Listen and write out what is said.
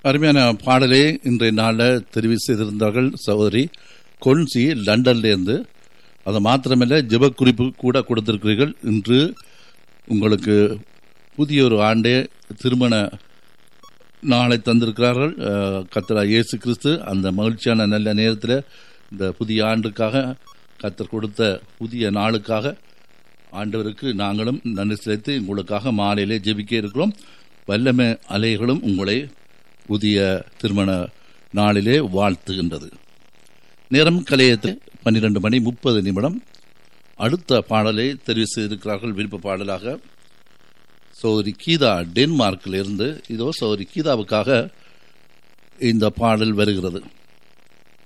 அருமையான பாடலை இன்றைய நாளில் தெரிவு செய்திருந்தார்கள் சகோதரி கொன்சி லண்டன்லேருந்து அது மாத்திரமல்ல ஜெப குறிப்பு கூட கொடுத்திருக்கிறீர்கள் இன்று உங்களுக்கு புதிய ஒரு ஆண்டே திருமண நாளை தந்திருக்கிறார்கள் அஹ், கர்த்தரா இயேசு கிறிஸ்து அந்த மகிழ்ச்சியான நல்ல நேரத்தில் இந்த புதிய ஆண்டுக்காக கர்த்தர் கொடுத்த புதிய நாளுக்காக ஆண்டவருக்கு நாங்களும் நன்றி செலுத்தி உங்களுக்காக மாலையிலே ஜெபிக்க இருக்கிறோம் வல்லமை அலைகளும் உங்களை புதிய திருமண நாளிலே வாழ்த்துகின்றது நேரம் கலையத்தில் பன்னிரண்டு மணி முப்பது நிமிடம் அடுத்த பாடலை தெரிவு செய்திருக்கிறார்கள் விருப்ப பாடலாக சௌரி கீதா டென்மார்க்கில் இருந்து இதோ சௌரி கீதாவுக்காக இந்த பாடல் வருகிறது